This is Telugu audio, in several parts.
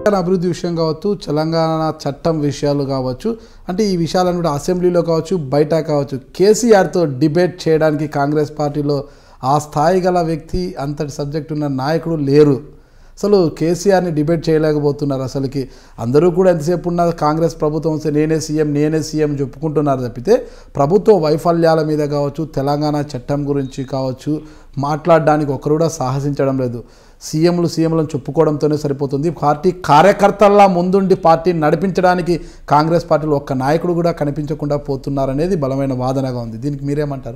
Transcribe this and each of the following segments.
తెలంగాణ అభివృద్ధి విషయం కావచ్చు తెలంగాణ చట్టం విషయాలు కావచ్చు అంటే ఈ విషయాలను కూడా అసెంబ్లీలో కావచ్చు బయట కావచ్చు కేసీఆర్తో డిబేట్ చేయడానికి కాంగ్రెస్ పార్టీలో ఆ స్థాయి గల వ్యక్తి అంతటి సబ్జెక్ట్ ఉన్న నాయకుడు లేరు అసలు కేసీఆర్ని డిబేట్ చేయలేకపోతున్నారు అసలుకి అందరూ కూడా ఎంతసేపు ఉన్న కాంగ్రెస్ ప్రభుత్వం వస్తే నేనే సీఎం నేనే సీఎం చెప్పుకుంటున్నారు తప్పితే ప్రభుత్వ వైఫల్యాల మీద కావచ్చు తెలంగాణ చట్టం గురించి కావచ్చు మాట్లాడడానికి ఒకరు కూడా సాహసించడం లేదు సీఎంలు సీఎంలను చెప్పుకోవడంతోనే సరిపోతుంది పార్టీ కార్యకర్తల్లా ముందుండి పార్టీని నడిపించడానికి కాంగ్రెస్ పార్టీలో ఒక్క నాయకుడు కూడా కనిపించకుండా పోతున్నారనేది బలమైన వాదనగా ఉంది దీనికి మీరేమంటారు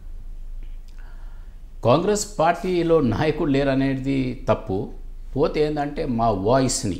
కాంగ్రెస్ పార్టీలో నాయకుడు లేరనేది తప్పు పోతే ఏంటంటే మా వాయిస్ని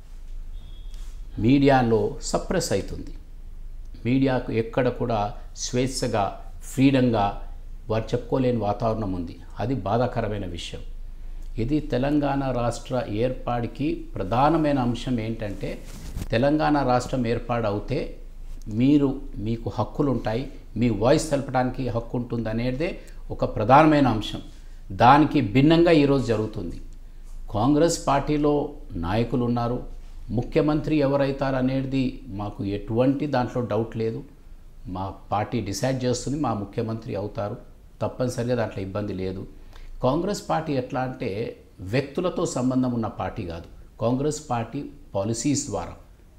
మీడియాలో సప్రెస్ అవుతుంది మీడియాకు ఎక్కడ కూడా స్వేచ్ఛగా ఫ్రీడంగా వారు చెప్పుకోలేని వాతావరణం ఉంది అది బాధాకరమైన విషయం ఇది తెలంగాణ రాష్ట్ర ఏర్పాటుకి ప్రధానమైన అంశం ఏంటంటే తెలంగాణ రాష్ట్రం ఏర్పాటు అవుతే మీరు మీకు హక్కులు ఉంటాయి మీ వాయిస్ తెలపడానికి హక్కు ఉంటుంది అనేదే ఒక ప్రధానమైన అంశం దానికి భిన్నంగా ఈరోజు జరుగుతుంది కాంగ్రెస్ పార్టీలో నాయకులు ఉన్నారు ముఖ్యమంత్రి ఎవరైతారు అనేది మాకు ఎటువంటి దాంట్లో డౌట్ లేదు మా పార్టీ డిసైడ్ చేస్తుంది మా ముఖ్యమంత్రి అవుతారు తప్పనిసరిగా దాంట్లో ఇబ్బంది లేదు కాంగ్రెస్ పార్టీ ఎట్లా అంటే వ్యక్తులతో సంబంధం ఉన్న పార్టీ కాదు కాంగ్రెస్ పార్టీ పాలసీస్ ద్వారా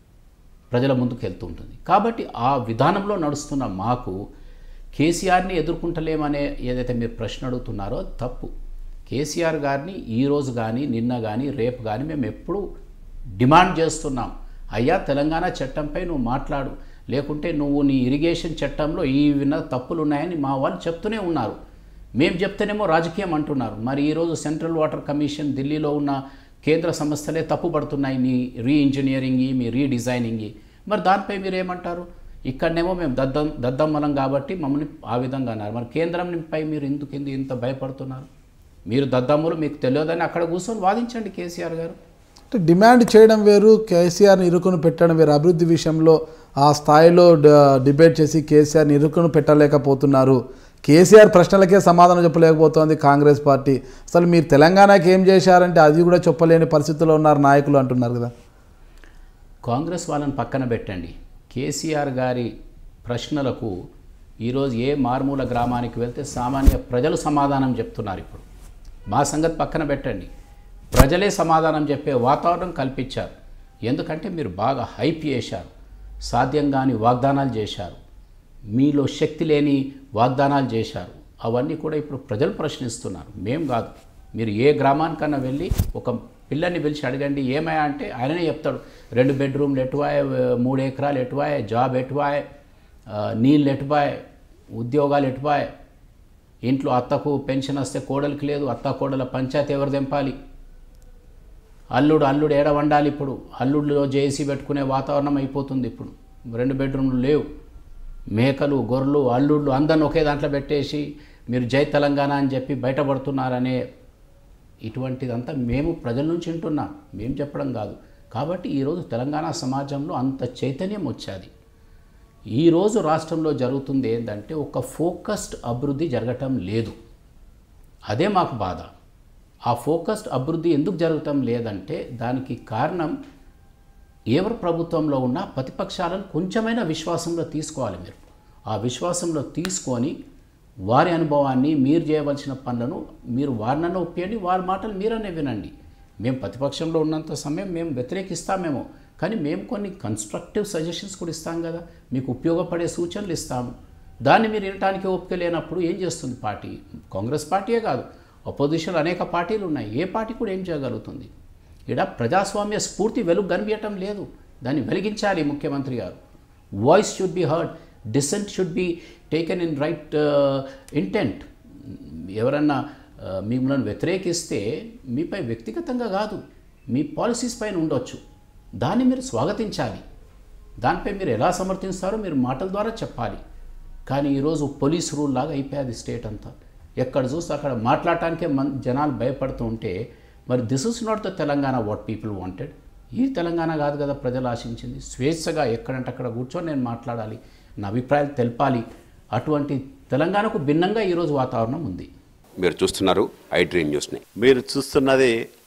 ప్రజల ముందుకు వెళ్తూ ఉంటుంది కాబట్టి ఆ విధానంలో నడుస్తున్న మాకు కేసీఆర్ని ఎదుర్కొంటలేమనే ఏదైతే మీరు ప్రశ్న అడుగుతున్నారో తప్పు కేసీఆర్ గారిని ఈరోజు కానీ నిన్న కానీ రేపు కానీ మేము ఎప్పుడు డిమాండ్ చేస్తున్నాం అయ్యా తెలంగాణ చట్టంపై నువ్వు మాట్లాడు లేకుంటే నువ్వు నీ ఇరిగేషన్ చట్టంలో ఈ విన్న తప్పులు ఉన్నాయని మా వాళ్ళు చెప్తూనే ఉన్నారు మేము చెప్తేనేమో రాజకీయం అంటున్నారు మరి ఈరోజు సెంట్రల్ వాటర్ కమిషన్ ఢిల్లీలో ఉన్న కేంద్ర సంస్థలే తప్పుపడుతున్నాయి మీ రీ ఇంజనీరింగ్ మీ రీడిజైనింగ్ మరి దానిపై మీరు ఏమంటారు ఇక్కడనేమో మేము దద్దం దద్దమ్మలం కాబట్టి మమ్మల్ని ఆ విధంగా అన్నారు మరి కేంద్రంపై మీరు ఎందుకు ఇంత- ఇంత భయపడుతున్నారు మీరు దద్దమ్ములు మీకు తెలియదని అక్కడ కూర్చొని వాదించండి కేసీఆర్ గారు అంటే డిమాండ్ చేయడం వేరు కేసీఆర్ని ఇరుకును పెట్టడం వేరు అభివృద్ధి విషయంలో ఆ స్థాయిలో డ- డిబేట్ చేసి కేసీఆర్ని ఇరుకును పెట్టలేకపోతున్నారు కేసీఆర్ ప్రశ్నలకే సమాధానం చెప్పలేకపోతోంది కాంగ్రెస్ పార్టీ అసలు మీరు తెలంగాణకి ఏం చేశారంటే అది కూడా చెప్పలేని పరిస్థితుల్లో ఉన్నారు నాయకులు అంటున్నారు కదా కాంగ్రెస్ వాళ్ళని పక్కన పెట్టండి కేసీఆర్ గారి ప్రశ్నలకు ఈరోజు ఏ మారుమూల గ్రామానికి వెళ్తే సామాన్య ప్రజలు సమాధానం చెప్తున్నారు ఇప్పుడు మా సంగతి పక్కన పెట్టండి ప్రజలే సమాధానం చెప్పే వాతావరణం కల్పించారు ఎందుకంటే మీరు బాగా హైప్ చేశారు సాధ్యం కాని వాగ్దానాలు చేశారు మీలో శక్తి లేని వాగ్దానాలు చేశారు అవన్నీ కూడా ఇప్పుడు ప్రజలు ప్రశ్నిస్తున్నారు మేం కాదు మీరు ఏ గ్రామానికన్నా వెళ్ళి ఒక పిల్లని పిలిచి అడగండి ఏమయ్యా అంటే ఆయననే చెప్తాడు రెండు బెడ్రూమ్లు ఎటువాయ్ మూడు ఎకరాలు ఎటువాయ్ జాబ్ ఎటువాయ్ ఆ, నీళ్ళు ఎటువాయ్ ఉద్యోగాలు ఎటువాయ్ ఇంట్లో అత్తకు పెన్షన్ వస్తే కోడలికి లేదు అత్త కోడల పంచాయతీ ఎవరు తెంపాలి అల్లుడు అల్లుడు ఏడ వండాలి ఇప్పుడు అల్లుడిలో జేసీ పెట్టుకునే వాతావరణం అయిపోతుంది ఇప్పుడు రెండు బెడ్రూమ్లు లేవు మేకలు గొర్రెలు అల్లుళ్ళు అందరిని ఒకే దాంట్లో పెట్టేసి మీరు జై తెలంగాణ అని చెప్పి బయటపడుతున్నారనే ఇటువంటిదంతా మేము ప్రజల నుంచి వింటున్నాం మేము చెప్పడం కాదు కాబట్టి ఈరోజు తెలంగాణ సమాజంలో అంత చైతన్యం వచ్చేది ఈరోజు రాష్ట్రంలో జరుగుతుంది ఏంటంటే ఒక ఫోకస్డ్ అభివృద్ధి జరగటం లేదు అదే మాకు బాధ ఆ ఫోకస్డ్ అభివృద్ధి ఎందుకు జరగటం లేదంటే దానికి కారణం ఎవరు ప్రభుత్వంలో ఉన్నా ప్రతిపక్షాలను కొంచెమైనా విశ్వాసంలో తీసుకోవాలి మీరు ఆ విశ్వాసంలో తీసుకొని వారి అనుభవాన్ని మీరు చేయవలసిన పనులను మీరు వారినన్నా ఒప్పియండి వారి మాటలు మీరనే వినండి మేము ప్రతిపక్షంలో ఉన్నంత సమయం మేము వ్యతిరేకిస్తామేమో కానీ మేము కొన్ని కన్స్ట్రక్టివ్ సజెషన్స్ కూడా ఇస్తాం కదా మీకు ఉపయోగపడే సూచనలు ఇస్తాము దాన్ని మీరు వినటానికి ఓపిక లేనప్పుడు ఏం చేస్తుంది పార్టీ కాంగ్రెస్ పార్టీయే కాదు అపోజిషన్ అనేక పార్టీలు ఉన్నాయి ఏ పార్టీ కూడా ఏం చేయగలుగుతుంది ఇక్కడ ప్రజాస్వామ్య స్ఫూర్తి వెలుగు కనిపించటం లేదు దాన్ని వెలిగించాలి ముఖ్యమంత్రి గారు voice should be heard dissent should be taken in right intent ఎవరన్నా uh, మిమ్మల్ని వ్యతిరేకిస్తే మీపై వ్యక్తిగతంగా కాదు మీ పాలసీస్ పైన ఉండొచ్చు దాన్ని మీరు స్వాగతించాలి దానిపై మీరు ఎలా సమర్థిస్తారో మీరు మాటల ద్వారా చెప్పాలి కానీ ఈరోజు పోలీస్ రూల్ లాగా అయిపోయాది స్టేట్ అంతా ఎక్కడ చూస్తే అక్కడ మాట్లాడటానికే మన్ జనాలు భయపడుతూ ఉంటే మరి this is not the Telangana what people wanted ఈ తెలంగాణ కాదు కదా ప్రజలు ఆశించింది స్వేచ్ఛగా ఎక్కడంటే అక్కడ కూర్చొని నేను మాట్లాడాలి నా అభిప్రాయాలు తెలపాలి అటువంటి తెలంగాణకు భిన్నంగా ఈరోజు వాతావరణం ఉంది మీరు చూస్తున్నారు ఐ డ్రీమ్ న్యూస్ని మీరు చూస్తున్నది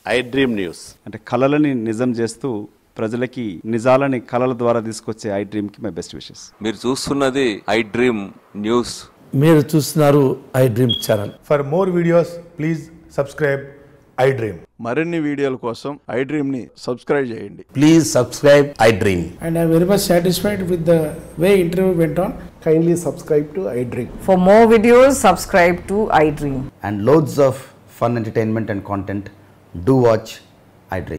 ఐ డ్రీమ్ న్యూస్ అంటే కళలని నిజం చేస్తూ ప్రజలకి నిజాలని కళల ద్వారా తీసుకొచ్చే ఐ డ్రీమ్కి మై బెస్ట్ విషెస్ మీరు చూస్తున్నది ఐ డ్రీమ్ న్యూస్ మీరు చూస్తున్నారు iDream channel For more videos, please subscribe iDream. మరిన్ని వీడియోల కోసం ఐ డ్రీమ్ ని సబ్స్క్రైబ్ చేయండి please subscribe iDream and I'm very much satisfied with the way interview went on. Kindly subscribe to iDream. For more videos, subscribe to iDream. and loads of fun entertainment and content do watch i dream